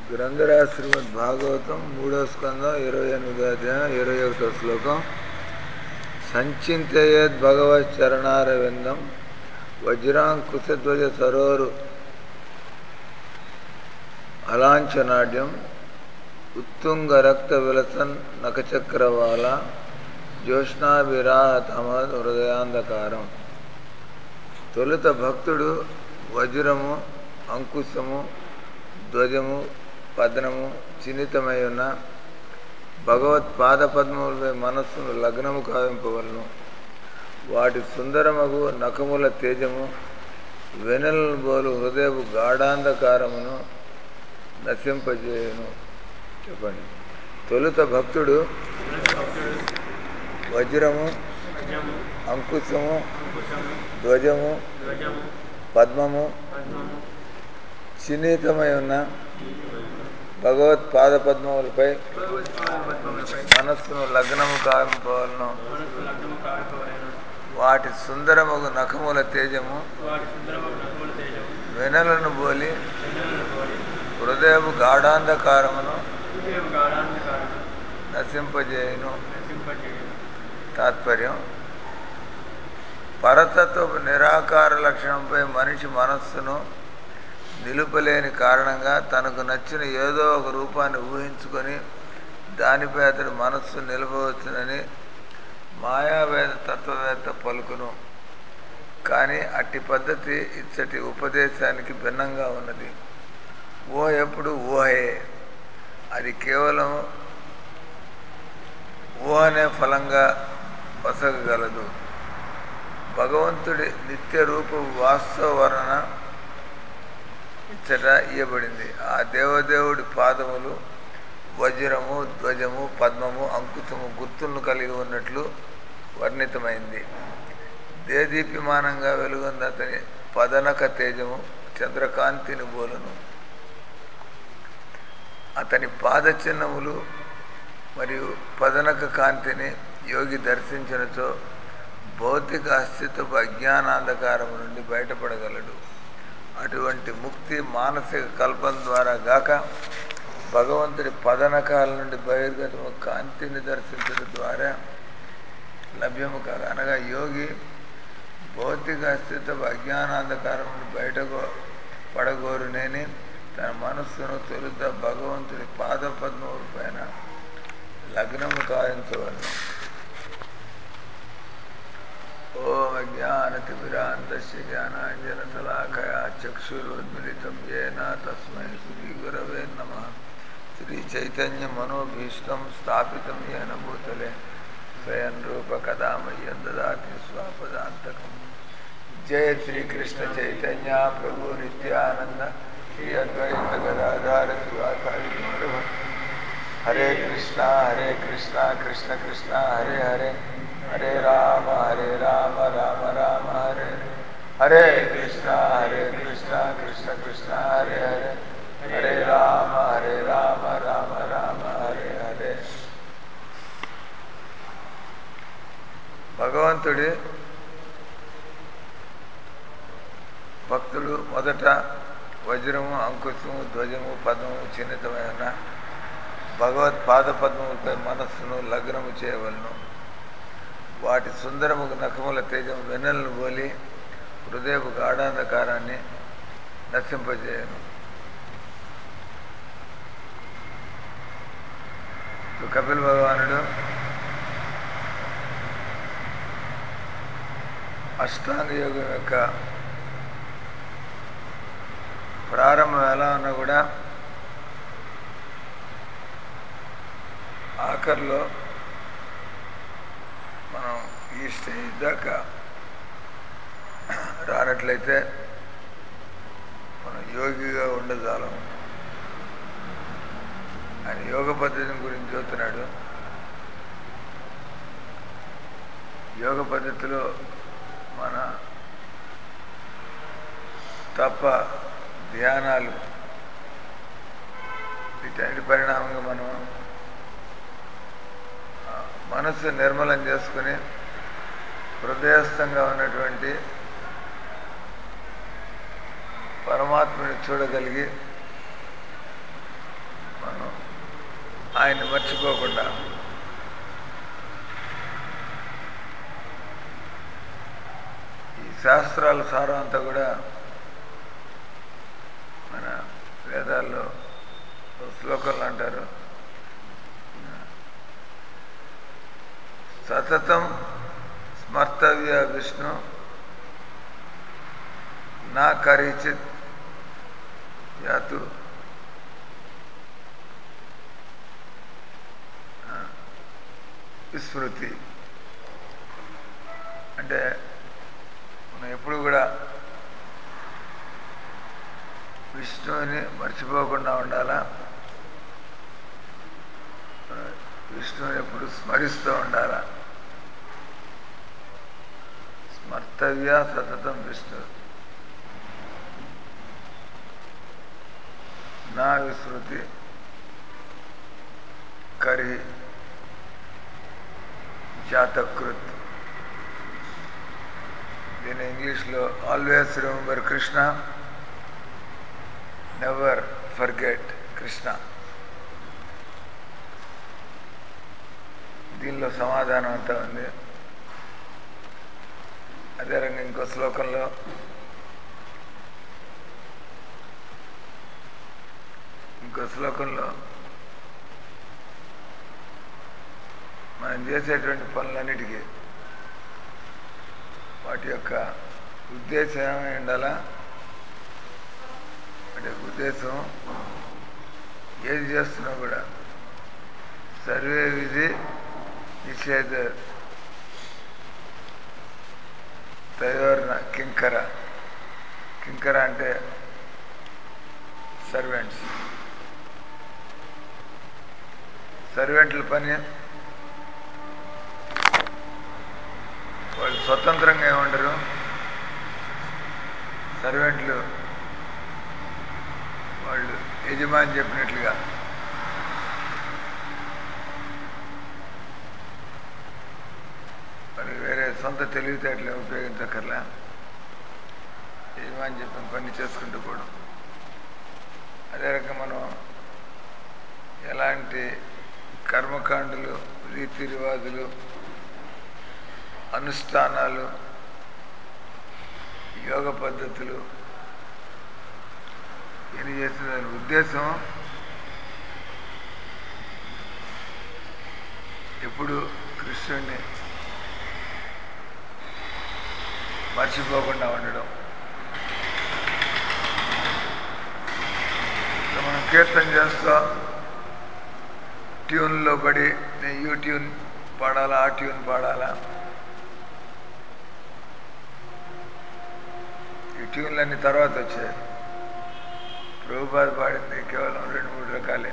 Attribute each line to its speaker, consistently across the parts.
Speaker 1: గ్రంథరాజ శ్రీమద్ భాగవతం మూడో స్కందం ఇరవై ఎనిమిదో అధ్యాయం ఇరవై ఒకటో శ్లోకం సంచింతయేద్ భగవత్ చరణారవిందం వజ్రాంకుశధ్వజ సరోరు అలాంఛనాడ్యం ఉత్తుంగ రక్త విలసన్ నఖచక్రవాల జ్యోష్ణాభిరాహతమద్ హృదయాంధకారం తొలుత భక్తుడు వజ్రము అంకుశము ధ్వజము పద్నము చిన్నితమై ఉన్న భగవత్ పాదపద్మములపై మనస్సును లగ్నము కావింపవలను వాటి సుందరమగు నఖముల తేజము వెనలను బోలు హృదయపు గాఢాంధకారమును నశింపజేయును చెప్పండి తొలుత భక్తుడు వజ్రము
Speaker 2: వజ్రము
Speaker 1: అంకుశము
Speaker 2: అంకుశము
Speaker 1: ధ్వజము
Speaker 2: ధ్వజము
Speaker 1: పద్మము
Speaker 2: పద్మము
Speaker 1: చిన్నితమై ఉన్న భగవత్ పాదపద్మములపై
Speaker 2: పద్మములపై
Speaker 1: మనస్సును లగ్నము కావింపవలను
Speaker 2: మనసు లగ్నము కాకపోలేను
Speaker 1: వాటి సుందరమగు నఖముల తేజము
Speaker 2: వాటి సుందరము నకుల తేజము
Speaker 1: వెనలను బోలి
Speaker 2: వెన్నెలను కోరి
Speaker 1: హృదయపు గాఢాంధకారమును
Speaker 2: హృదయం గాఢాంధకారము
Speaker 1: నశింపజేయును
Speaker 2: నశింపజేయును
Speaker 1: తాత్పర్యం పరతత్వపు నిరాకార లక్షణంపై మనిషి మనస్సును నిలుపలేని కారణంగా తనకు నచ్చిన ఏదో ఒక రూపాన్ని ఊహించుకొని దానిపై అతడి మనస్సు నిలపవచ్చునని మాయావేద తత్వవేత్త పలుకును కానీ అట్టి పద్ధతి ఇచ్చటి ఉపదేశానికి భిన్నంగా ఉన్నది ఊహ ఎప్పుడు ఊహయే అది కేవలం ఊహనే ఫలంగా వసగగలదు భగవంతుడి నిత్య రూప వాస్తవ వర్ణన ఇచ్చట ఇయ్యబడింది ఆ దేవదేవుడి పాదములు వజ్రము ధ్వజము పద్మము అంకుశము గుర్తులను కలిగి ఉన్నట్లు వర్ణితమైంది దేదీప్యమానంగా వెలుగొంది అతని పదనక తేజము చంద్రకాంతిని బోలును అతని పాదచిహ్నములు మరియు పదనక కాంతిని యోగి దర్శించినచో భౌతిక అస్తిత్వపు అజ్ఞానాంధకారము నుండి బయటపడగలడు అటువంటి ముక్తి మానసిక కల్పన ద్వారా గాక భగవంతుడి పదనకాల నుండి బహిర్గతము కాంతిని దర్శించడం ద్వారా లభ్యము కాదు అనగా యోగి భౌతిక అస్తిత్వపు అజ్ఞానాంధకారం నుండి బయటకు పడగోరునేని తన మనస్సును తొలుత భగవంతుడి పాదపద్మముల పైన లగ్నము కావించవలను ఓం అజ్ఞానతిమిరాంతస్య జ్ఞానాంజన శలాకయా చక్షురున్మిళితం ఏన తస్మై శ్రీ గురవే నమ శ్రీ చైతన్య మనోభీష్టం స్థాపితం ఏన భూతలే స్వయం రూప కదా మయ్యం దదాతి స్వాపదాంతకం జయ శ్రీకృష్ణ చైతన్య ప్రభు నిత్యానంద శ్రీ అద్వైత గదాధార శివాసారి హరే కృష్ణ హరే కృష్ణ కృష్ణ కృష్ణ హరే హరే హరే రామ హరే రామ రామ రామ హరే హరే కృష్ణ హరే కృష్ణ కృష్ణ కృష్ణ హరే హరే హరే రామ హరే రామ రామ రామ హరే హరే భగవంతుడి భక్తుడు మొదట వజ్రము అంకుశము ధ్వజము పద్మము చిన్నితమైన భగవత్ పాదపద్మములపై మనస్సును లగ్నము చేయవలను వాటి సుందరము నఖముల తేజం వెన్నెలను పోలి హృదయపు గాఢాంధకారాన్ని నశింపజేయను ఇప్పుడు కపిల్ భగవానుడు అష్టాంగ యోగం యొక్క ప్రారంభం ఎలా ఉన్నా కూడా ఆఖరిలో మనం ఈ స్టేజ్ దాకా రానట్లయితే మనం యోగిగా ఉండజాలం ఆయన యోగ పద్ధతిని గురించి చూస్తున్నాడు యోగ పద్ధతిలో మన తప్ప ధ్యానాలు వీటన్నిటి పరిణామంగా మనం మనస్సు నిర్మలం చేసుకుని హృదయస్థంగా ఉన్నటువంటి పరమాత్మని చూడగలిగి ఆయన్ని మర్చిపోకుండా ఈ శాస్త్రాల సారం అంతా కూడా మన వేదాల్లో ఓ శ్లోకంలో అంటారు సతతం స్మర్తవ్య విష్ణు నా కరీచిత్ యాతు ఆ, విస్మృతి అంటే మనం ఎప్పుడు కూడా విష్ణువుని మర్చిపోకుండా ఉండాలా ఆ, విష్ణువుని ఎప్పుడు స్మరిస్తూ ఉండాలా స్మర్తవ్య సతతం విష్ణు నా విస్మృతి కరి జాతకృత్ దీని ఇంగ్లీష్లో always remember Krishna never forget Krishna దీనిలో సమాధానం అంతా ఉంది అదే రంగా ఇంకో శ్లోకంలో ఇంకో శ్లోకంలో మనం చేసేటువంటి పనులన్నిటికీ వాటి యొక్క ఉద్దేశం ఏమై ఉండాలా అంటే ఉద్దేశం ఏది చేస్తున్నా కూడా సర్వే విధి నిషేధ తయోర్న కింకర కింకర అంటే సర్వెంట్స్ సర్వెంట్ల పని వాళ్ళు స్వతంత్రంగా ఏమంటారు సర్వెంట్లు వాళ్ళు యజమాని చెప్పినట్లుగా వాళ్ళు వేరే సొంత తెలివితేటలు ఉపయోగించక్కర్లా యజమాని చెప్పిన పని చేసుకుంటూ పోవడం అదే రకంగా మనం ఎలాంటి కర్మకాండలు రీతి రివాజులు అనుష్ఠానాలు యోగ పద్ధతులు ఇది చేసిన దాని ఉద్దేశం ఎప్పుడు కృష్ణుడిని మర్చిపోకుండా ఉండడం సో మనం కీర్తన చేస్తా ట్యూన్లో పడి నేను యూ ట్యూన్ పాడాలా ఆ ట్యూన్ పాడాలా ఈ ట్యూన్లన్నీ తర్వాత వచ్చాయి ప్రభుపాద పాడింది కేవలం రెండు మూడు రకాలే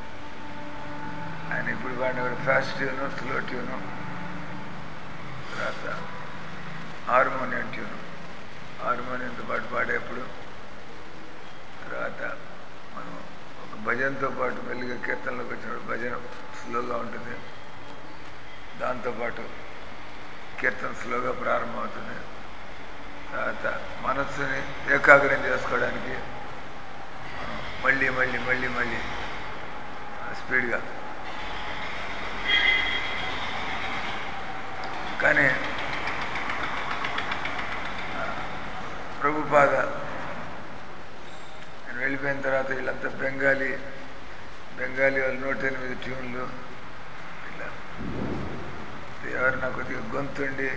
Speaker 1: ఆయన ఇప్పుడు పాడిన కూడా ఫాస్ట్ ట్యూను స్లో ట్యూను తర్వాత హార్మోనియం ట్యూను హార్మోనియంతో పాటు పాడేప్పుడు తర్వాత మనం ఒక భజనతో పాటు మెల్లిగా కీర్తనలోకి వచ్చినప్పుడు భజన స్లోగా ఉంటుంది దాంతోపాటు కీర్తన స్లోగా ప్రారంభమవుతుంది తర్వాత మనస్సుని ఏకాగ్రం చేసుకోవడానికి మనం మళ్ళీ మళ్ళీ మళ్ళీ మళ్ళీ స్పీడ్గా కానీ ఆ, ప్రభుపాద నేను వెళ్ళిపోయిన తర్వాత వీళ్ళంతా బెంగాలీ బెంగాలీ వాళ్ళు నూట ఎనిమిది ట్యూన్లు ఇట్లా ఎవరైనా కొద్దిగా గొంతుండి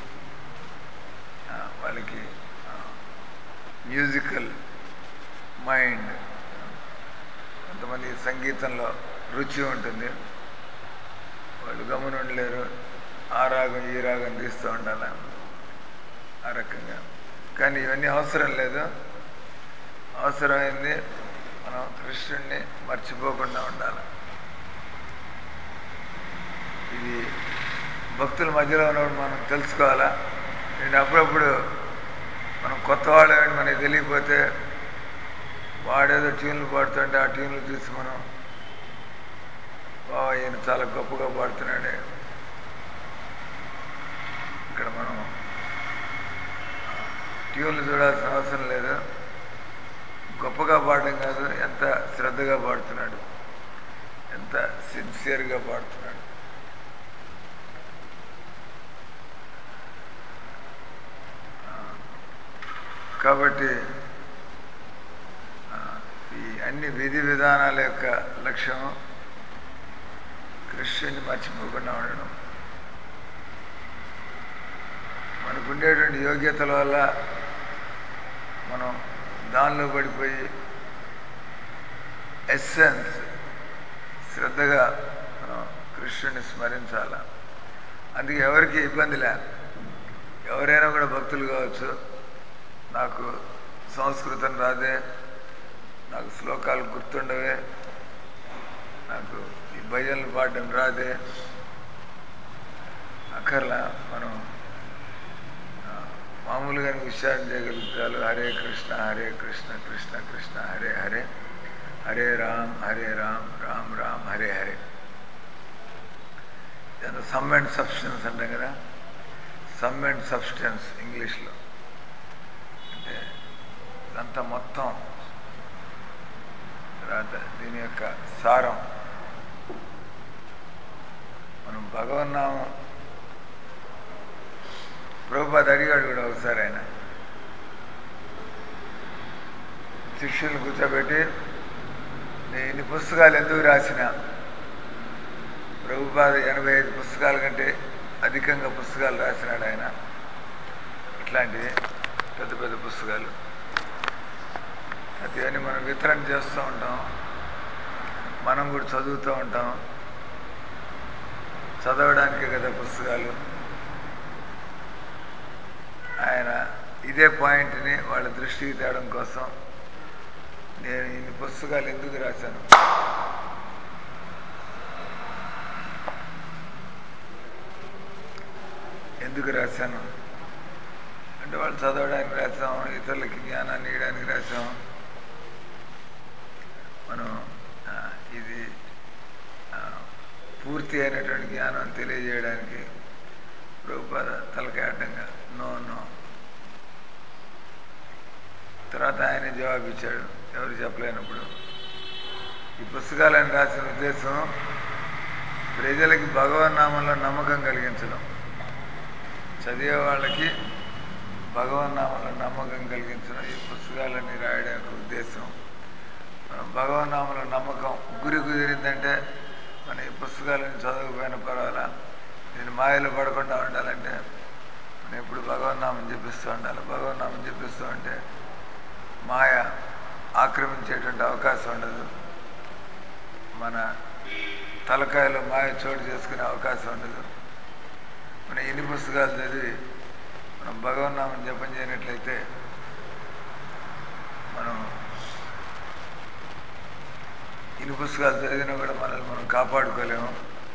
Speaker 1: ఆ, వాళ్ళకి మ్యూజికల్ మైండ్ కొంతమంది సంగీతంలో రుచి ఉంటుంది వాళ్ళు గమనుండలేరు ఆ రాగం ఈ రాగం తీస్తూ ఉండాలి ఆ రకంగా కానీ ఇవన్నీ అవసరం లేదు అవసరమైంది మనం కృష్ణుడిని మర్చిపోకుండా ఉండాలి ఇది భక్తుల మధ్యలో ఉన్నప్పుడు మనం తెలుసుకోవాలా నేను అప్పుడప్పుడు మనం కొత్త వాళ్ళని మనకి తెలియకపోతే వాడేదో ట్యూన్లు పాడుతుంటే ఆ ట్యూన్లు చూసి మనం బాబా ఈయన చాలా గొప్పగా పాడుతున్నాడే ఇక్కడ మనం ట్యూన్లు చూడాల్సిన అవసరం లేదు గొప్పగా పాడడం కాదు ఎంత శ్రద్ధగా పాడుతున్నాడు ఎంత సిన్సియర్గా పాడుతున్నాడు ఆ, కాబట్టి ఆ, ఈ అన్ని విధి విధానాల యొక్క లక్ష్యం కృష్ణుని మర్చిపోకుండా ఉండడం మనకు ఉండేటువంటి యోగ్యతల వల్ల మనం దానిలో పడిపోయి ఎస్సెన్స్ శ్రద్ధగా మనం కృష్ణుని స్మరించాల అందుకే ఎవరికి ఇబ్బంది లే ఎవరైనా కూడా భక్తులు కావచ్చు నాకు సంస్కృతం రాదే నాకు శ్లోకాలు గుర్తుండవే నాకు ఈ భజనలు పాడడం రాదే అక్కర్లా మనం ఆ, మామూలుగా ఉచ్చారణ చేయగలుగుతారు Hare Krishna Hare Krishna Krishna Krishna Hare Hare Hare Ram Hare Ram Ram Ram Hare Hare some and substance అంటాం కదా సమ్ అండ్ సబ్స్టెన్స్ ఇంగ్లీష్లో అంటే ఇదంతా మొత్తం తర్వాత దీని యొక్క సారం మనం భగవన్నామం ప్రభుపాద అడిగాడు కూడా ఒకసారి ఆయన శిష్యులు కూర్చోబెట్టి నేను ఇన్ని పుస్తకాలు ఎందుకు రాసిన ప్రభుపాద ఎనభై ఐదు పుస్తకాల కంటే అధికంగా పుస్తకాలు రాసినాడు ఆయన ఇట్లాంటివి పెద్ద పెద్ద పుస్తకాలు అది మనం వితరణ చేస్తూ ఉంటాం మనం కూడా చదువుతూ ఉంటాం చదవడానికే కదా పుస్తకాలు ఆయన ఇదే పాయింట్ని వాళ్ళ దృష్టికి తేవడం కోసం నేను ఇన్ని పుస్తకాలు ఎందుకు రాశాను ఎందుకు రాశాను అంటే వాళ్ళు చదవడానికి రాసాం ఇతరులకి జ్ఞానాన్ని ఇవ్వడానికి రాసాం మనం ఆ, ఇది ఆ, పూర్తి అయినటువంటి జ్ఞానం తెలియజేయడానికి ప్రభుపాద తలకాటంగా నో నో తర్వాత ఆయన జవాబు ఇచ్చాడు ఎవరు చెప్పలేనప్పుడు ఈ పుస్తకాలను రాసిన ఉద్దేశం ప్రజలకి భగవన్నామంలో నమ్మకం కలిగించడం చదివే వాళ్ళకి భగవన్నామంలో నమ్మకం కలిగించడం ఈ పుస్తకాలన్నీ రాయడం యొక్క ఉద్దేశం మనం భగవన్నామంలో నమ్మకం గురి కుదిరిందంటే మన ఈ పుస్తకాలను చదవకపోయినా పర్వాలా నేను మాయలో పడకుండా ఉండాలంటే మనం ఎప్పుడు భగవన్నామం చెప్పిస్తూ ఉండాలి భగవన్నామం చెప్పిస్తూ ఉంటే మాయ ఆక్రమించేటువంటి అవకాశం ఉండదు మన తలకాయలో మాయ చోటు చేసుకునే అవకాశం ఉండదు మనం ఎన్ని పుస్తకాలు చదివి మనం భగవన్నామం జపం చేయనట్లయితే మనం ఇన్ని పుస్తకాలు చదివినా కూడా మనల్ని మనం కాపాడుకోలేము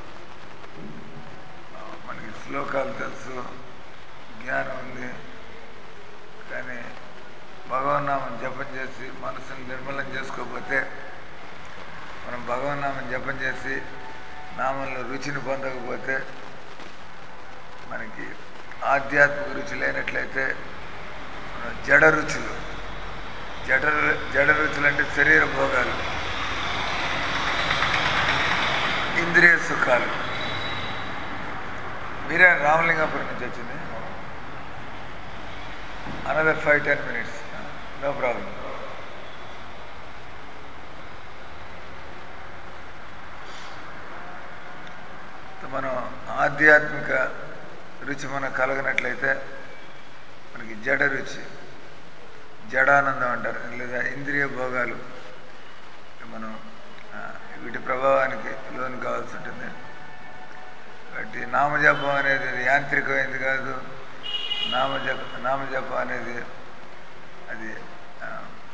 Speaker 1: మనకి శ్లోకాలు తెలుసు జ్ఞానం ఉంది కానీ భగవన్నామం జపం చేసి మనసుని నిర్మలం చేసుకోకపోతే మనం భగవన్నామం జపం చేసి నామంలో రుచిని పొందకపోతే మనకి ఆధ్యాత్మిక రుచి లేనట్లయితే మనం జడ రుచులు జడ జడ రుచులు అంటే శరీర భోగాలు ఇంద్రియ సుఖాలు మీరే రామలింగాపురం నుంచి వచ్చింది another five ten minutes no problem మనం ఆధ్యాత్మిక రుచి మనకు కలగనట్లయితే మనకి జడ రుచి జడానందం అంటారు లేదా ఇంద్రియ భోగాలు మనం ఆ, వీటి ప్రభావానికి లోను కావాల్సి ఉంటుంది కాబట్టి నామజపం అనేది అది యాంత్రికమైనది కాదు నామజప నామజపం అనేది అది ఆ,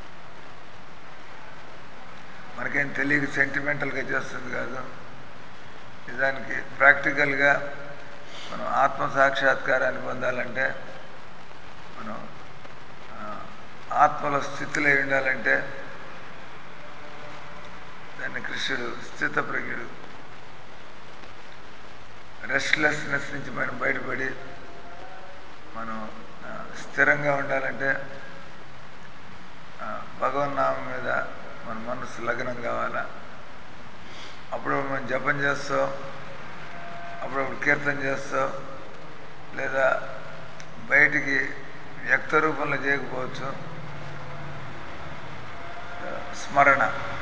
Speaker 1: మనకేం తెలియక సెంటిమెంటల్గా చేస్తుంది కాదు నిజానికి ప్రాక్టికల్గా మనం ఆత్మ సాక్షాత్కారాన్ని పొందాలంటే మనం ఆ, ఆత్మలో స్థితిలో ఉండాలంటే దాన్ని కృష్ణుడు స్థితప్రజ్ఞుడు రెస్ట్లెస్నెస్ నుంచి మనం బయటపడి మనం ఆ, స్థిరంగా ఉండాలంటే ఆ, భగవన్నామం మీద మన మనసు లగ్నం కావాలా అప్పుడు జపం చేస్తాం అప్పుడప్పుడు కీర్తన చేస్తాం లేదా బయటికి వ్యక్త రూపంలో చేయకపోవచ్చు స్మరణ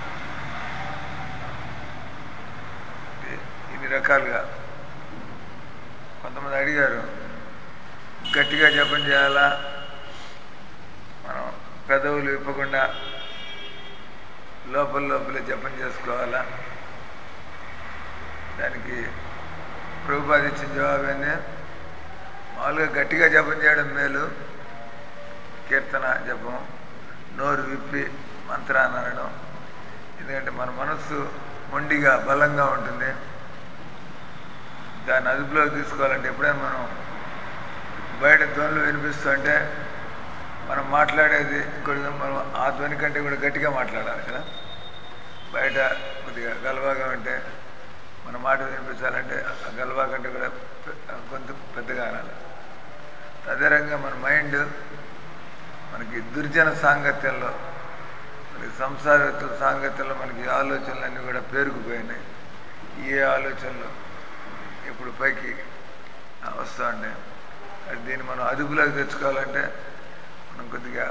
Speaker 1: ఇన్ని రకాలుగా కొంతమంది అడిగారు గట్టిగా జపం చేయాలా మనం పెదవులు విప్పకుండా లోపల లోపలే జపం చేసుకోవాలా దానికి ప్రభుపాద ఇచ్చిన జవాబు ఏంది మామూలుగా గట్టిగా జపం చేయడం మేలు కీర్తన జపం నోరు విప్పి మంత్రాన్ని అనడం ఎందుకంటే మన మనస్సు మొండిగా బలంగా ఉంటుంది దాన్ని అదుపులోకి తీసుకోవాలంటే ఎప్పుడైనా మనం బయట ధ్వనులు వినిపిస్తుంటే మనం మాట్లాడేది ఇంకోటి మనం ఆ ధ్వని కంటే కూడా గట్టిగా మాట్లాడాలి కదా బయట కొద్దిగా గలబాగా ఉంటే మన మాట వినిపించాలంటే ఆ గలబా కంటే కూడా పె- గొంతు పెద్దగా అనాలి అదే రకంగా మన మైండ్ మనకి దుర్జన సాంగత్యంలో మనకి సంసార వ్యక్తుల సాంగత్యంలో మనకి ఆలోచనలు అన్నీ కూడా పేరుకుపోయినాయి ఏ ఆలోచనలు ఇప్పుడు పైకి ఆ, వస్తూ ఉంటాయి అది దీన్ని మనం అదుపులోకి తెచ్చుకోవాలంటే మనం కొద్దిగా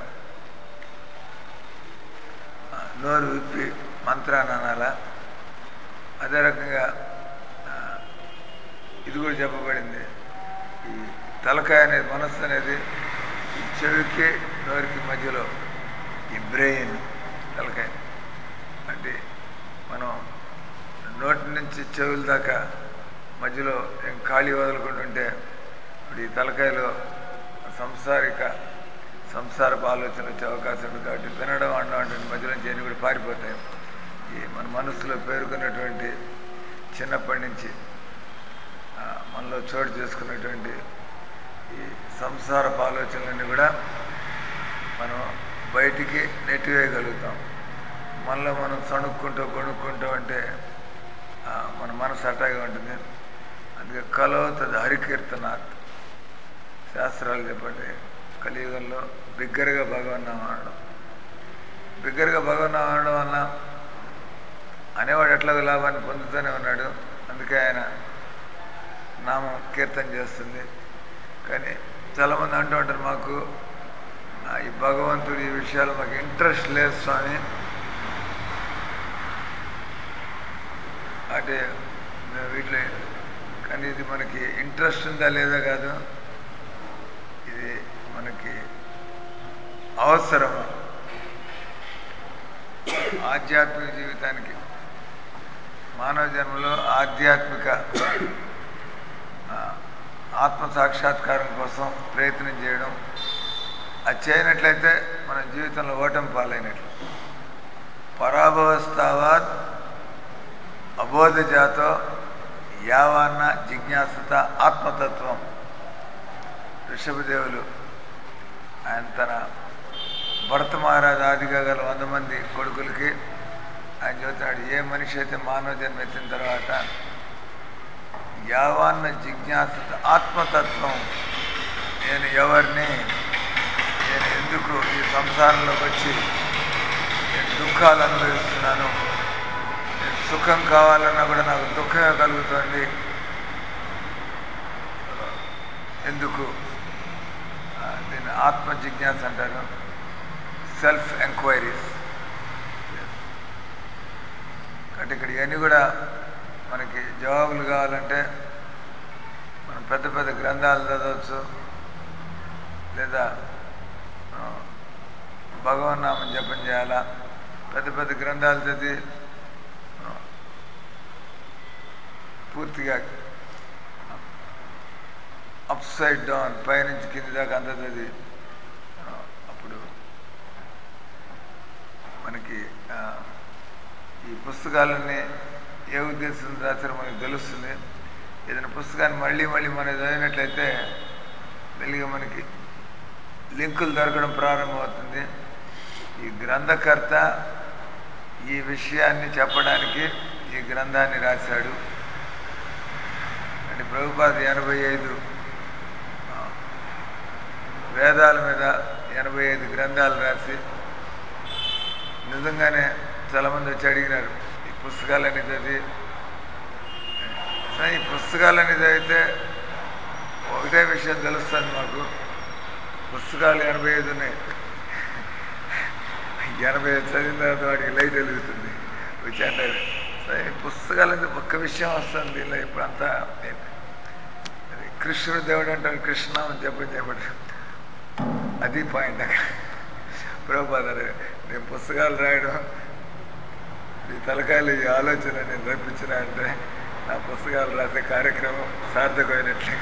Speaker 1: ఆ, నోరు విప్పి మంత్రాన్ని అనాలా అదే రకంగా ఆ, ఇది కూడా చెప్పబడింది ఈ తలకాయ అనేది మనస్సు అనేది ఈ చెవికి నోరికి మధ్యలో ఈ బ్రెయిన్ తలకాయ అంటే మనం నోటి నుంచి చెవుల దాకా మధ్యలో ఏం ఖాళీ వదులుకుంటుంటే ఇప్పుడు ఈ తలకాయలో సంసారిక సంసారపు ఆలోచనలు వచ్చే అవకాశం ఉంది కాబట్టి వినడం అనడం అంటే మధ్యలో నుంచి అన్ని కూడా పారిపోతాయి ఈ మన మనసులో పేరుకున్నటువంటి చిన్నప్పటి నుంచి ఆ, మనలో చోటు చేసుకున్నటువంటి ఈ సంసారపు ఆలోచనలన్నీ కూడా మనం బయటికి నెట్టివేయగలుగుతాం మనలో మనం సణుక్కుంటూ కొనుక్కుంటూ అంటే ఆ, మన మనసు అట్టాగే ఉంటుంది అందుకే కలవుతుంది హరికీర్తనాథ్ శాస్త్రాలు చెప్పండి కలియుగంలో బిగ్గరగా భగవన్నామం అనడం బిగ్గరగా భగవన్నామం అనడం వల్ల అనేవాడు ఎట్లాగో లాభాన్ని పొందుతూనే ఉన్నాడు అందుకే ఆయన నామం కీర్తన చేస్తుంది కానీ చాలామంది అంటూ ఉంటారు మాకు ఆ, ఈ భగవంతుడి ఈ విషయాలు మాకు ఇంట్రెస్ట్ లేదు స్వామి అంటే మేము వీటిలో కానీ ఇది మనకి ఇంట్రెస్ట్ ఉందా లేదా కాదు ఇది మనకి అవసరము ఆధ్యాత్మిక జీవితానికి మానవ జన్మలో ఆధ్యాత్మిక ఆ, ఆత్మ సాక్షాత్కారం కోసం ప్రయత్నం చేయడం అది చేయనట్లయితే మన జీవితంలో ఓటమి పాలైనట్లు పరాభవస్తావాత్ అబోధ జాతో యావాన్న జిజ్ఞాసత ఆత్మతత్వం ఋషభదేవులు ఆయన తన భరత మహారాజు ఆదిగా గల వంద మంది కొడుకులకి ఆయన చెబుతున్నాడు ఏ మనిషి అయితే మానవ జన్మ ఎత్తిన తర్వాత యావాన్న జిజ్ఞాసత ఆత్మతత్వం నేను ఎవరిని నేను ఎందుకు ఈ సంసారంలోకి వచ్చి నేను దుఃఖాలు అనుభవిస్తున్నాను నేను సుఖం కావాలన్నా కూడా నాకు దుఃఖమే కలుగుతుంది ఎందుకు ఆ, దీన్ని ఆత్మ జిజ్ఞాస అంటారు సెల్ఫ్ ఎంక్వైరీస్ అంటే ఇక్కడ ఇవన్నీ కూడా మనకి జవాబులు కావాలంటే మనం పెద్ద పెద్ద గ్రంథాలు చదవచ్చు లేదా ఆ, భగవన్నామం జపం చేయాలా పెద్ద పెద్ద గ్రంథాలు చదివి ఆ, పూర్తిగా అప్ సైడ్ డౌన్ పైనుంచి కింది దాకా అంత చదివి ఆ, అప్పుడు మనకి ఆ, ఈ పుస్తకాలన్నీ ఏ ఉద్దేశంతో రాశారో మనకు తెలుస్తుంది ఏదైనా పుస్తకాన్ని మళ్ళీ మళ్ళీ మనం చదివినట్లయితే మెల్లిగా మనకి లింకులు దొరకడం ప్రారంభమవుతుంది ఈ గ్రంథకర్త ఈ విషయాన్ని చెప్పడానికి ఈ గ్రంథాన్ని రాశాడు అంటే ప్రభుపాద ఎనభై ఐదు ఆ, వేదాల మీద ఎనభై ఐదు గ్రంథాలు రాసి నిజంగానే చాలామంది వచ్చి అడిగినారు ఈ పుస్తకాలన్నీ చదివి సో ఈ పుస్తకాలన్నీ చదివితే ఒకటే విషయం తెలుస్తుంది మాకు పుస్తకాలు ఎనభై ఐదు ఉన్నాయి ఎనభై ఐదు చదివిన తర్వాత వాడికి లైట్ వెలుగుతుంది వచ్చి అంటారు సో ఈ పుస్తకాలు ఒక్క విషయం వస్తుంది దీనిలో ఇప్పుడంతా ఏంటి అది కృష్ణుడు దేవుడు అంటారు కృష్ణ అని చెప్పని చెప్పడు అది పాయింట్ అక్కడ ప్రభుపాదారు నేను పుస్తకాలు రాయడం ఈ తలకాయలు ఈ ఆలోచన నేను రప్పించిన అంటే నా పుస్తకాలు రాసే కార్యక్రమం సార్థకమైనట్లే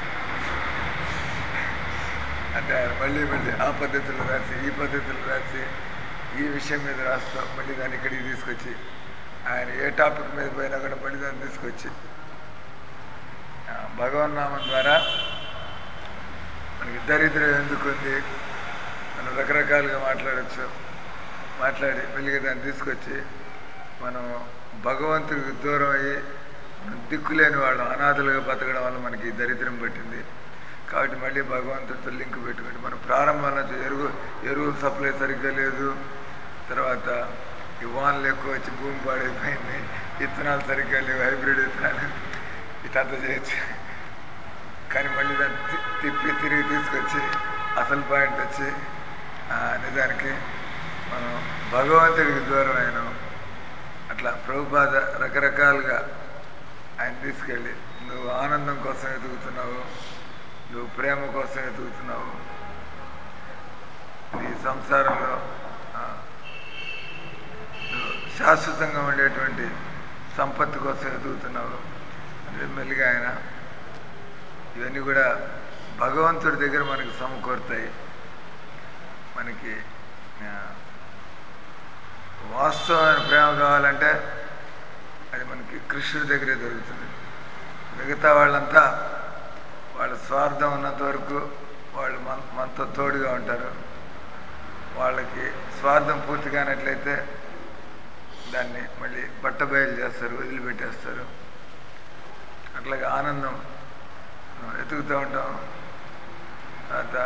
Speaker 1: అంటే ఆయన మళ్ళీ మళ్ళీ ఆ పద్ధతులు రాసి ఈ పద్ధతులు రాసి ఈ విషయం మీద రాస్తాం మళ్ళీ దాన్ని ఇక్కడికి తీసుకొచ్చి ఆయన ఏ టాపిక్ మీద పోయినా కూడా మళ్ళీ దాన్ని తీసుకొచ్చి ఆ, భగవన్నామం ద్వారా మనకి దరిద్రం ఎందుకు ఉంది మనం రకరకాలుగా మాట్లాడచ్చు మాట్లాడి మెల్లిగా దాన్ని తీసుకొచ్చి మనం భగవంతుడికి దూరం అయ్యి మనం దిక్కులేని వాళ్ళం అనాథలుగా బతకడం వల్ల మనకి ఈ దరిద్రం పట్టింది కాబట్టి మళ్ళీ భగవంతుడితో లింక్ పెట్టుకుంటే మనం ప్రారంభం నుంచి ఎరువు ఎరువు సప్లై సరిగ్గా లేదు తర్వాత ఈ వానలు ఎక్కువ వచ్చి భూమి పాడైపోయింది విత్తనాలు సరిగ్గా లేవు హైబ్రిడ్ విత్తనాలు ఇటంతా చేయొచ్చు కానీ మళ్ళీ దాన్ని తి- తిప్పి తిరిగి తీసుకొచ్చి అసలు పాయింట్ వచ్చి ఆ, నిజానికి మనం భగవంతుడికి దూరం అయినాం అట్లా ప్రభుపాద రకరకాలుగా ఆయన తీసుకెళ్ళి నువ్వు ఆనందం కోసం ఎదుగుతున్నావు నువ్వు ప్రేమ కోసం ఎదుగుతున్నావు ఈ సంసారంలో ఆ, నువ్వు శాశ్వతంగా ఉండేటువంటి సంపత్తి కోసం ఎదుగుతున్నావు అంటే మెల్లిగా ఆయన ఇవన్నీ కూడా భగవంతుడి దగ్గర మనకి సమకూరుతాయి మనకి ఆ, వాస్తవమైన ప్రేమ కావాలంటే అది మనకి కృష్ణుడి దగ్గరే దొరుకుతుంది మిగతా వాళ్ళంతా వాళ్ళ స్వార్థం ఉన్నంత వరకు వాళ్ళు మన మనతో తోడుగా ఉంటారు వాళ్ళకి స్వార్థం పూర్తి కానట్లయితే దాన్ని మళ్ళీ బట్టబయలు చేస్తారు వదిలిపెట్టేస్తారు అట్లాగే ఆనందం మనం వెతుకుతూ ఉంటాం తర్వాత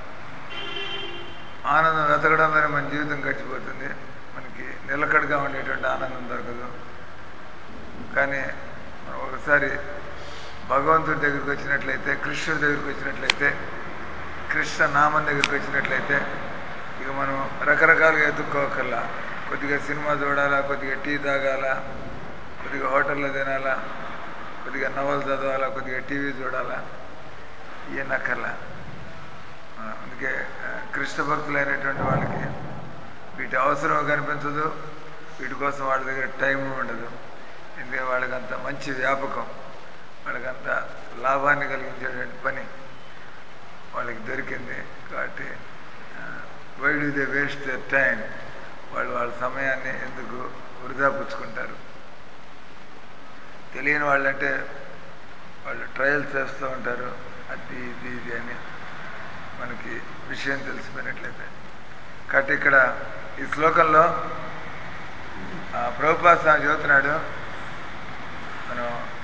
Speaker 1: ఆనందం వెతకడంలోనే మన జీవితం గడిచిపోతుంది మనకి నిలకడగా ఉండేటువంటి ఆనందం దొరకదు కానీ మనం ఒకసారి భగవంతుడి దగ్గరికి వచ్చినట్లయితే కృష్ణుడి దగ్గరికి వచ్చినట్లయితే కృష్ణ నామం దగ్గరికి వచ్చినట్లయితే ఇక మనం రకరకాలుగా ఎత్తుక్కోకల్లా కొద్దిగా సినిమా చూడాలా కొద్దిగా టీ తాగాలా కొద్దిగా హోటల్లో తినాలా కొద్దిగా నవలు చదవాలా కొద్దిగా టీవీ చూడాలా ఇవన్నీ అక్కర్లా ఆ, అందుకే ఆ, కృష్ణ భక్తులైనటువంటి వాళ్ళకి వీటి అవసరం కనిపించదు వీటి కోసం వాళ్ళ దగ్గర టైం ఉండదు ఎందుకంటే వాళ్ళకంత మంచి వ్యాపకం వాళ్ళకంత లాభాన్ని కలిగించేటువంటి పని వాళ్ళకి దొరికింది కాబట్టి why do they waste their time వాళ్ళు వాళ్ళ సమయాన్ని ఎందుకు వృధా పుచ్చుకుంటారు తెలియని వాళ్ళంటే వాళ్ళు ట్రయల్స్ చేస్తూ ఉంటారు అది ఇది ఇది అని మనకి విషయం తెలిసిపోయినట్లయితే కాబట్టి ఇక్కడ ఈ శ్లోకంలో ఆ, ప్రభుపాద స్వామి చెబుతున్నాడు మనం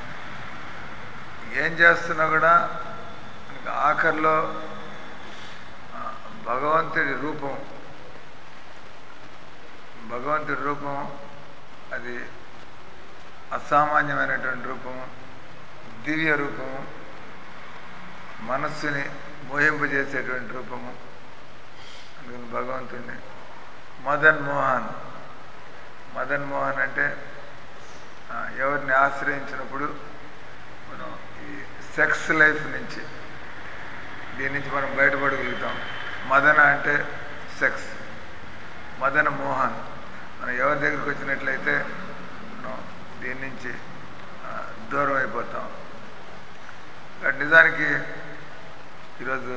Speaker 1: ఏం చేస్తున్నా కూడా మనకి ఆఖరిలో ఆ, భగవంతుడి రూపం భగవంతుడి రూపం అది అసామాన్యమైనటువంటి రూపం దివ్య రూపము మనస్సుని మోహింపజేసేటువంటి రూపము అందుకని భగవంతుడిని మదన్ మోహన్ మదన్ మోహన్ అంటే ఆ, ఎవరిని ఆశ్రయించినప్పుడు మనం ఈ సెక్స్ లైఫ్ నుంచి దీని నుంచి మనం బయటపడగలుగుతాం మదన అంటే సెక్స్ మదన మోహన్ మనం ఎవరి దగ్గరికి వచ్చినట్లయితే మనం దీని నుంచి ఆ, దూరం అయిపోతాం కాబట్టి నిజానికి ఈరోజు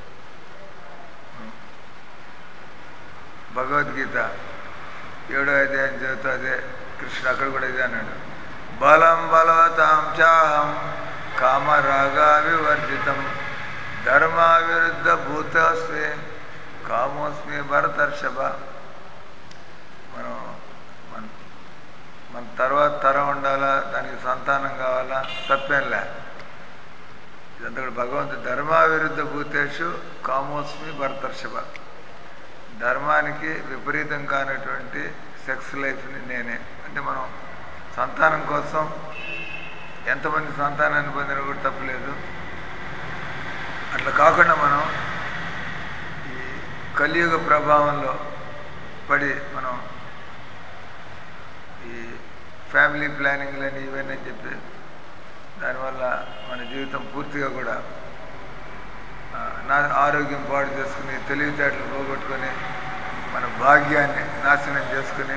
Speaker 1: భగవద్గీత ఏడో అధ్యాయం చదువుతూ అదే కృష్ణుడు అక్కడ కూడా ఇదే అన్నాడు బలం బలవతాం చాహం కామరాగా వివర్జితం ధర్మా విరుద్ధ భూతస్మి కామోస్మి భరతర్షభ మనం మన మన తర్వాత తరం ఉండాలా దానికి సంతానం కావాలా తప్పేంలే ఇదంతా కూడా భగవంతు ధర్మా విరుద్ధ భూతేషు కామోస్మి భరతర్షభ ధర్మానికి విపరీతం కానటువంటి సెక్స్ లైఫ్ని నేనే అంటే మనం సంతానం కోసం ఎంతమంది సంతానాన్ని పొందినా కూడా తప్పులేదు అట్లా కాకుండా మనం ఈ కలియుగ ప్రభావంలో పడి మనం ఈ ఫ్యామిలీ ప్లానింగ్లని ఇవన్నీ అని చెప్పి దానివల్ల మన జీవితం పూర్తిగా కూడా ఆ, నా ఆరోగ్యం పాడు చేసుకుని తెలివితేటలు పోగొట్టుకొని మన భాగ్యాన్ని నాశనం చేసుకుని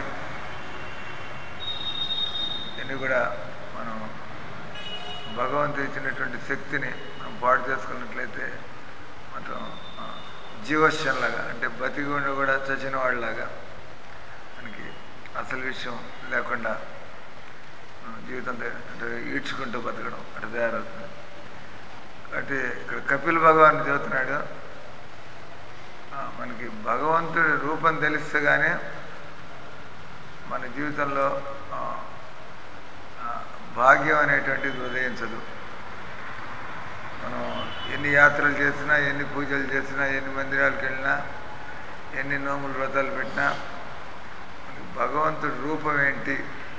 Speaker 1: ఇవన్నీ కూడా మనం భగవంతుడు ఇచ్చినటువంటి శక్తిని మనం పాడు చేసుకున్నట్లయితే మొత్తం ఆ, జీవశ్యంలాగా అంటే బతికి ఉండి కూడా చచ్చిన వాళ్ళలాగా మనకి అసలు విషయం లేకుండా ఆ, జీవితం తే- అంటే ఈడ్చుకుంటూ బతకడం అటు తయారవుతుంది అంటే ఇక్కడ కపిల్ భగవాన్ చెబుతున్నాడు ఆ, మనకి భగవంతుడి రూపం తెలిస్తే కానీ మన జీవితంలో ఆ, ఆ, భాగ్యం అనేటువంటిది ఉదయించదు మనం ఎన్ని యాత్రలు చేసినా ఎన్ని పూజలు చేసినా ఎన్ని మందిరాలకు వెళ్ళినా ఎన్ని నోములు వ్రతాలు పెట్టినా మనకి భగవంతుడి రూపం ఏంటి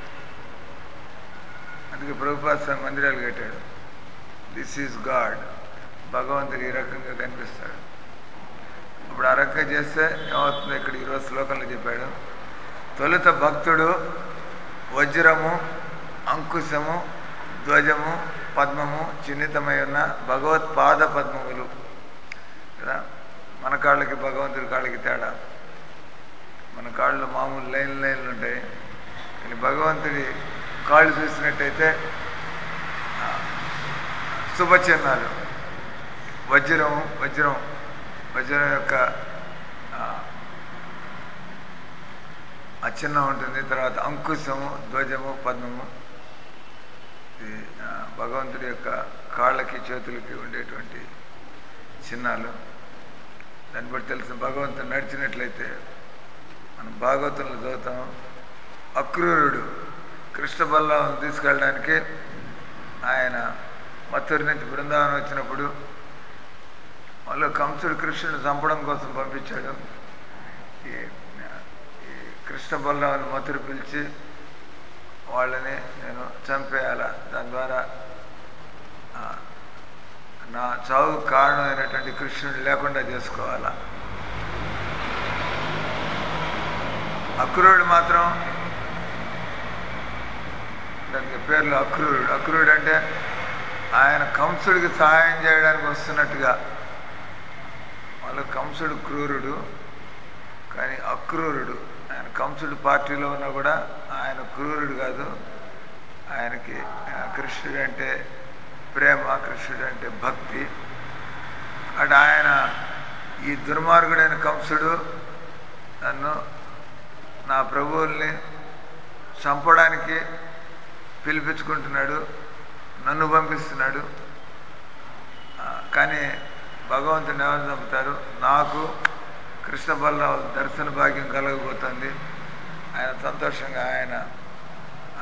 Speaker 1: అందుకే ప్రభుపాద స్వామి మందిరాలు కట్టాడు దిస్ ఈజ్ గాడ్ భగవంతుడు ఈ రకంగా కనిపిస్తాడు ఇప్పుడు ఆ రకంగా చేస్తే ఏమవుతుంది ఇక్కడ ఈరోజు శ్లోకంలో చెప్పాడు తొలుత భక్తుడు వజ్రము అంకుశము ధ్వజము పద్మము చిన్నితమై ఉన్న భగవత్పాద పద్మములు కదా మన కాళ్ళకి భగవంతుడి కాళ్ళకి తేడా మన కాళ్ళు మామూలు లైన్ లైన్లు ఉంటాయి కానీ భగవంతుడి కాళ్ళు చూసినట్టయితే ఆ, శుభచిహ్నాలు వజ్రం వజ్రం వజ్రం యొక్క ఆ, ఆ చిహ్నం ఉంటుంది తర్వాత అంకుశము ధ్వజము పద్మము ఇది ఆ, భగవంతుడి యొక్క కాళ్ళకి చేతులకి ఉండేటువంటి చిహ్నాలు దాన్ని బట్టి తెలిసిన భగవంతుడు నడిచినట్లయితే మనం భాగవతంలో చదువుతాం అక్రూరుడు కృష్ణ బల్లం తీసుకెళ్ళడానికి ఆయన మత్తూరు నుంచి బృందావనం వచ్చినప్పుడు వాళ్ళు కంసుడు కృష్ణుడు చంపడం కోసం పంపించాడు ఈ ఈ కృష్ణ బలరావుని మతురు పిలిచి వాళ్ళని నేను చంపేయాలా దాని ద్వారా ఆ, నా చావు కారణమైనటువంటి కృష్ణుడు లేకుండా చేసుకోవాలా అక్రూరుడు మాత్రం దానికి పేర్లు అక్రూరుడు అక్రూరుడు అంటే ఆయన కంసుడికి సహాయం చేయడానికి వస్తున్నట్టుగా వాళ్ళు కంసుడు క్రూరుడు కానీ అక్రూరుడు ఆయన కంసుడు పార్టీలో ఉన్నా కూడా ఆయన క్రూరుడు కాదు ఆయనకి ఆ, కృష్ణుడు అంటే ప్రేమ కృష్ణుడు అంటే భక్తి అటు ఆయన ఈ దుర్మార్గుడైన కంసుడు నన్ను నా ప్రభువుల్ని చంపడానికి పిలిపించుకుంటున్నాడు నన్ను పంపిస్తున్నాడు ఆ, కానీ భగవంతుని ఎవరు చంపుతారు నాకు కృష్ణ బలరావు దర్శన భాగ్యం కలగబోతుంది ఆయన సంతోషంగా ఆయన ఆ,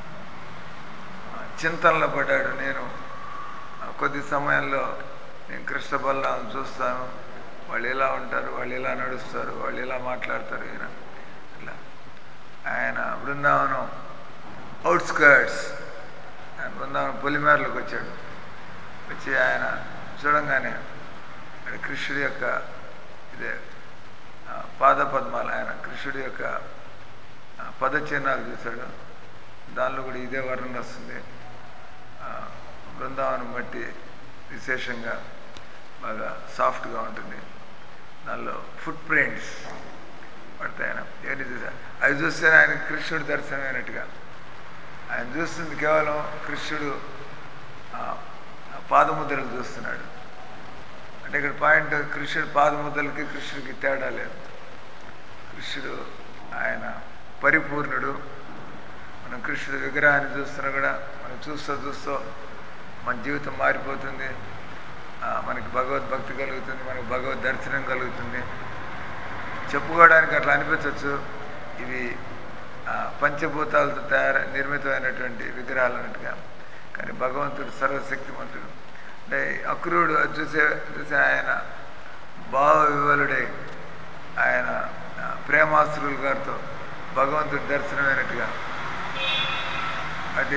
Speaker 1: ఆ, చింతనలో పడ్డాడు నేను ఆ, కొద్ది సమయంలో నేను కృష్ణ బలరావుని చూస్తాను వాళ్ళు ఇలా ఉంటారు వాళ్ళు ఇలా నడుస్తారు వాళ్ళు ఇలా మాట్లాడతారు ఈయన ఇట్లా ఆయన బృందావనం అవుట్స్కర్ట్స్ ఆయన బృందావనం పొలిమేరలోకి వచ్చాడు వచ్చి ఆయన చూడంగానే ఆయన కృష్ణుడి యొక్క ఇదే ఆ, పాద పద్మాలు ఆయన కృష్ణుడి యొక్క ఆ, పదచిహ్నాలు చూశాడు దానిలో కూడా ఇదే వర్ణన వస్తుంది ఆ, బృందావనం బట్టి విశేషంగా బాగా సాఫ్ట్గా ఉంటుంది దానిలో ఫుట్ ప్రింట్స్ పడతాయి ఆయన ఇవన్నీ చూశారు అవి చూస్తే ఆయన కృష్ణుడి దర్శనమైనట్టుగా ఆయన చూస్తుంది కేవలం కృష్ణుడు ఆ, ఆ పాదముద్రలు చూస్తున్నాడు అంటే ఇక్కడ పాయింట్ కృష్ణుడి పాదముద్రలకి కృష్ణుడికి తేడా లేదు కృష్ణుడు ఆయన పరిపూర్ణుడు మనం కృష్ణుడి విగ్రహాన్ని చూస్తున్నా కూడా మనం చూస్తూ చూస్తూ మన జీవితం మారిపోతుంది ఆ, మనకి భగవద్భక్తి కలుగుతుంది మనకి భగవద్ దర్శనం కలుగుతుంది చెప్పుకోవడానికి అట్లా అనిపించవచ్చు ఇవి ఆ, పంచభూతాలతో తయారు నిర్మితమైనటువంటి విగ్రహాలు అన్నట్టుగా కానీ భగవంతుడు సర్వశక్తిమంతుడు అంటే అక్రూరుడు అది చూసే చూసే ఆయన భావ వివలుడై ఆయన ఆ, ప్రేమాశ్రులు గారితో భగవంతుడి దర్శనమైనట్టుగా అటు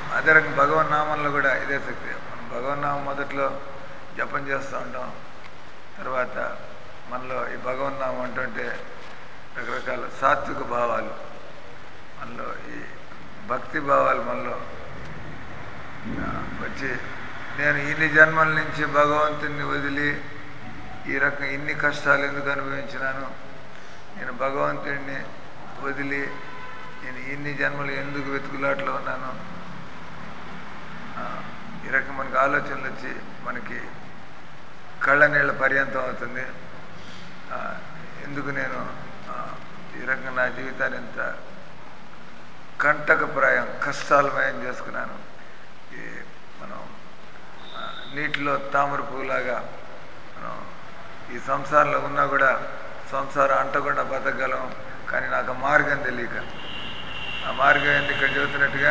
Speaker 1: అదే రకంగా భగవన్ నామంలో కూడా ఇదే శక్తి మనం భగవన్ నామం మొదట్లో జపం చేస్తూ ఉంటాం తర్వాత మనలో ఈ భగవన్ నామం అంటుంటే రకరకాల సాత్విక భావాలు మనలో ఈ భక్తి భావాలు మనలో ఆ, వచ్చి నేను ఇన్ని జన్మల నుంచి భగవంతుని వదిలి ఈ రకం ఇన్ని కష్టాలు ఎందుకు అనుభవించినాను నేను భగవంతుడిని వదిలి నేను ఇన్ని జన్మలు ఎందుకు వెతుకులాట్లో ఉన్నాను ఆ, ఈ రకం మనకు ఆలోచనలు వచ్చి మనకి కళ్ళ నీళ్ళ పర్యంతం అవుతుంది ఆ, ఎందుకు నేను ఆ, ఈ రకంగా నా జీవితాన్ని ఇంత కంటకప్రాయం కష్టాలమయం చేసుకున్నాను ఈ మనం ఆ, నీటిలో తామర పువ్వులాగా మనం ఈ సంసారంలో ఉన్నా కూడా సంసారం అంటకుండా బతకగలం కానీ నాకు ఆ మార్గం తెలియక ఆ మార్గం ఏంది ఇక్కడ చెబుతున్నట్టుగా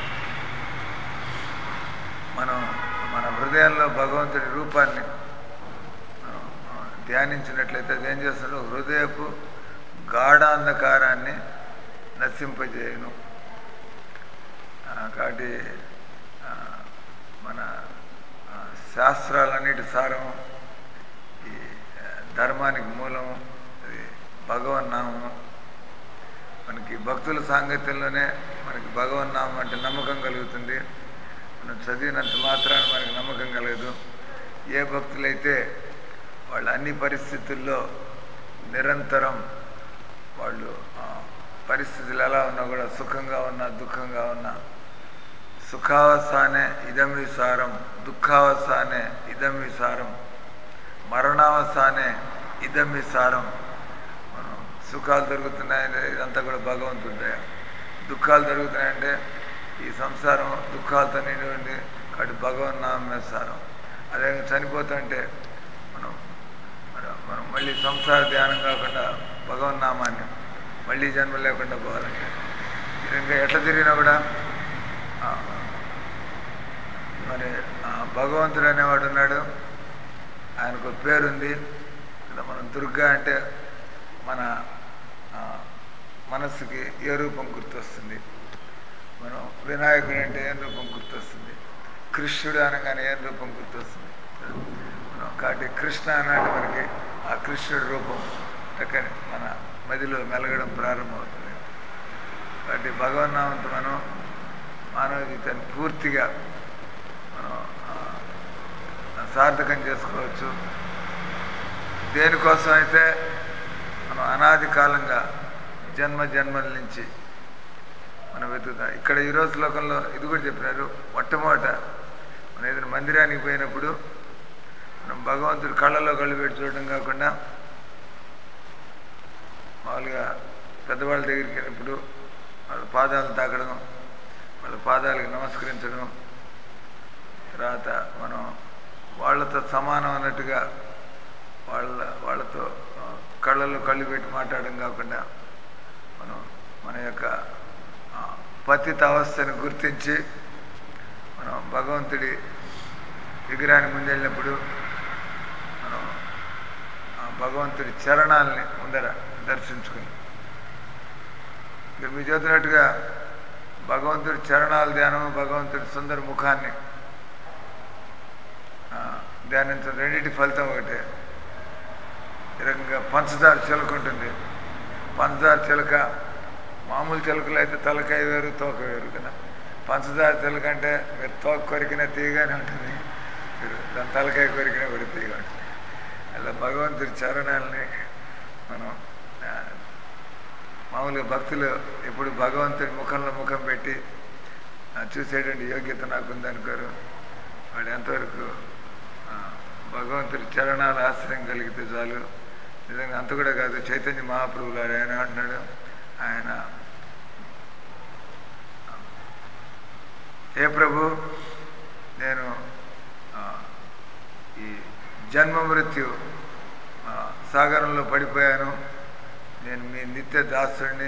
Speaker 1: మనం మన హృదయంలో భగవంతుడి రూపాన్ని మనం ఆ, ధ్యానించినట్లయితే అది ఏం చేస్తాడు హృదయపు గాఢాంధకారాన్ని నశింపజేయను ఆ, కాబట్టి ఆ, మన ఆ, శాస్త్రాలన్నిటి సారం ఈ ఆ, ధర్మానికి మూలం అది భగవన్నామం మనకి భక్తుల సాంగత్యంలోనే మనకి భగవన్నామం అంటే నమ్మకం కలుగుతుంది మనం చదివినంత మాత్రాన మనకి నమ్మకం కలగదు ఏ భక్తులైతే వాళ్ళు అన్ని పరిస్థితుల్లో నిరంతరం వాళ్ళు ఆ, పరిస్థితులు ఎలా ఉన్నా కూడా సుఖంగా ఉన్నా దుఃఖంగా ఉన్నా సుఖావసానే ఇదమి సారం దుఃఖావసానే ఇదమి సారం మరణావసానే ఇదమి సారం మనం సుఖాలు దొరుకుతున్నాయంటే ఇదంతా కూడా భగవంతుడి దయ దుఃఖాలు దొరుకుతున్నాయంటే ఈ సంసారం దుఃఖాలతో నిండి ఉంది కాబట్టి భగవన్ నామే సారం అదే చనిపోతుంటే మనం మనం మనం మళ్ళీ సంసార ధ్యానం కాకుండా భగవన్ నామాన్ని మళ్ళీ జన్మ లేకుండా పోవాలంటే ఇంకా ఎట్లా తిరిగినా కూడా ఆ, మరి ఆ భగవంతుడు అనేవాడు ఉన్నాడు ఆయనకు ఒక పేరుంది ఇక్కడ మనం దుర్గా అంటే మన ఆ, మనస్సుకి ఏ రూపం గుర్తొస్తుంది మనం వినాయకుడు అంటే ఏం రూపం గుర్తొస్తుంది కృష్ణుడు అనగానే ఏం రూపం గుర్తొస్తుంది మనం కాబట్టి కృష్ణ అన్నట్టు మనకి ఆ కృష్ణుడి రూపం చక్కని మన మదిలో మెలగడం ప్రారంభమవుతుంది కాబట్టి భగవన్నామంతో మనం మానవ జీవితాన్ని పూర్తిగా మనం ఆ, సార్థకం చేసుకోవచ్చు దేనికోసం అయితే మనం అనాది కాలంగా జన్మ జన్మల నుంచి మనం వెతుకుతాం ఇక్కడ ఈరోజు లోకంలో ఇది కూడా చెప్పినారు మొట్టమొదట మనం ఏదైనా మందిరానికి పోయినప్పుడు మనం భగవంతుడి కళ్ళలో కళ్ళు పెట్టి చూడడం కాకుండా మామూలుగా పెద్దవాళ్ళ దగ్గరికి వెళ్ళినప్పుడు వాళ్ళ పాదాలు తాకడం వాళ్ళ పాదాలకు నమస్కరించడం తర్వాత మనం వాళ్ళతో సమానం అన్నట్టుగా వాళ్ళ వాళ్ళతో ఆ, కళ్ళలో కళ్ళు పెట్టి మాట్లాడడం కాకుండా మనం మన యొక్క ఆ, పతిత అవస్థను గుర్తించి మనం భగవంతుడి విగ్రహానికి ముందెళ్ళినప్పుడు మనం ఆ భగవంతుడి చరణాలని ముందర దర్శించుకుని ఇక్కడ మీరు చెబుతున్నట్టుగా భగవంతుడి చరణాల ధ్యానం భగవంతుడి సుందర ముఖాన్ని ఆ, ధ్యానించడం రెండింటి ఫలితం ఒకటే ఈ రకంగా పంచదార చిలక ఉంటుంది పంచదార చిలక మామూలు చిలకలు అయితే తలకాయ వేరు తోక వేరు కదా పంచదార చిలక అంటే మీరు తోక కొరికినా తీయగానే ఉంటుంది మీరు దాని తలకాయ కొరికినా కూడా తీయగా ఉంటుంది అలా భగవంతుడి చరణాలని మనం ఆ, మామూలుగా భక్తులు ఎప్పుడు భగవంతుడి ముఖంలో ముఖం పెట్టి ఆ, చూసేటువంటి యోగ్యత నాకుంది అనుకోరు వాడు ఎంతవరకు ఆ, భగవంతుడి చరణాల ఆశ్రయం కలిగితే చాలు నిజంగా అంత కూడా కాదు చైతన్య మహాప్రభులు ఆయన అంటున్నాడు ఆయన ఏ ప్రభు నేను ఆ, ఈ జన్మ మృత్యు ఆ, సాగరంలో పడిపోయాను నేను మీ నిత్య దాసుడిని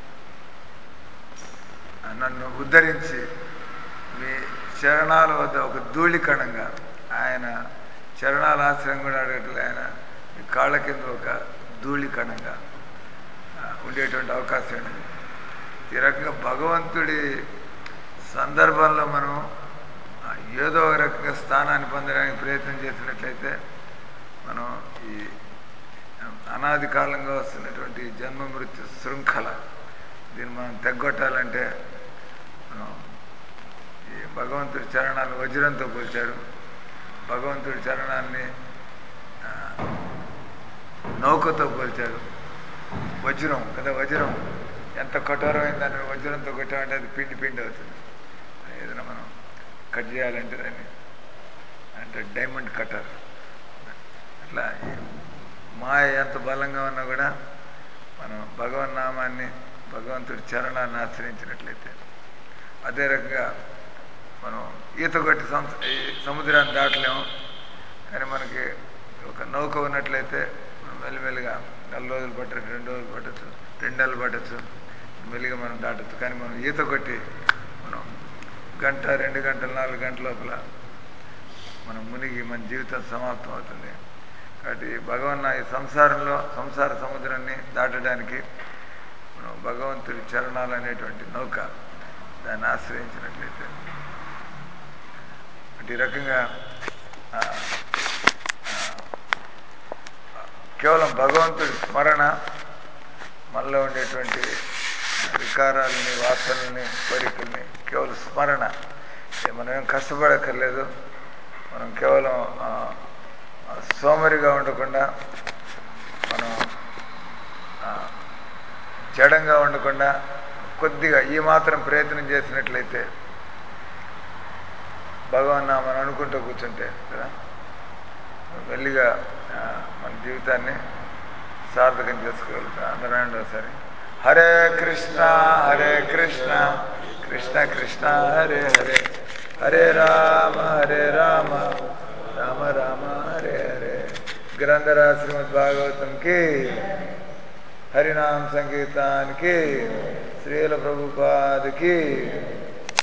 Speaker 1: ఆ, నన్ను ఉద్ధరించి మీ చరణాల వద్ద ఒక ధూళికణంగా ఆయన చరణాల ఆశ్రయం కూడా అడగట్లే ఆయన మీ కాళ్ళ కింద ఒక ధూళికణంగా ఆ, ఉండేటువంటి అవకాశం ఉంది ఈ రకంగా భగవంతుడి సందర్భంలో మనం ఆ, ఏదో ఒక రకంగా స్థానాన్ని పొందడానికి ప్రయత్నం చేసినట్లయితే మనం ఈ అనాది కాలంగా వస్తున్నటువంటి ఈ జన్మ మృత్యు శృంఖల దీన్ని మనం తెగ్గొట్టాలంటే మనం ఈ భగవంతుడి చరణాలను వజ్రంతో పోల్చాడు భగవంతుడి చరణాన్ని ఆ, నౌకతో పోల్చాడు వజ్రం కదా వజ్రం ఎంత కఠోరమైన దాన్ని వజ్రంతో కొట్టామంటే అది పిండి పిండి అవుతుంది ఏదైనా మనం కట్ చేయాలంటే దాన్ని అంటే డైమండ్ కటర్ అట్లా ఈ మాయ ఎంత బలంగా ఉన్నా కూడా మనం భగవన్ నామాన్ని భగవంతుడి చరణాన్ని ఆశ్రయించినట్లయితే అదే రకంగా మనం ఈత కొట్టి సం ఈ సముద్రాన్ని దాటలేము కానీ మనకి ఒక నౌక ఉన్నట్లయితే మనం మెల్లిమెల్లిగా నెల రోజులు పట్టచ్చు రెండు రోజులు పట్టచ్చు రెండు నెలలు పట్టచ్చు మెల్లిగా మనం దాటచ్చు కానీ మనం ఈత కొట్టి మనం గంట రెండు గంటలు నాలుగు గంటల లోపల మనం మునిగి మన జీవితం సమాప్తం అవుతుంది కాబట్టి భగవన్న ఈ సంసారంలో సంసార సముద్రాన్ని దాటడానికి మనం భగవంతుడి చరణాలు అనేటువంటి నౌక దాన్ని ఆశ్రయించినట్లయితే అంటే ఈ రకంగా ఆ, ఆ, కేవలం భగవంతుడి స్మరణ మనలో ఉండేటువంటి వికారాలని వాసనల్ని కోరికల్ని కేవలం స్మరణ ఏ మనం ఏం కష్టపడక్కర్లేదు మనం కేవలం ఆ, ఆ, సోమరిగా ఉండకుండా మనం ఆ, జడంగా ఉండకుండా కొద్దిగా ఈ మాత్రం ప్రయత్నం చేసినట్లయితే భగవాన్ నామని అనుకుంటూ కూర్చుంటే కదా మెల్లిగా ఆ, మన జీవితాన్ని సార్థకం చేసుకోగలుగుతాం అందరూ అండి ఒకసారి హరే కృష్ణ హరే కృష్ణ కృష్ణ కృష్ణ హరే హరే హరే రామ హరే రామ రామ రామ హరే హరే గ్రంథరా శ్రీమద్ భాగవతం కి హరినామ సంకీర్తానికి శ్రీల ప్రభుపాదకి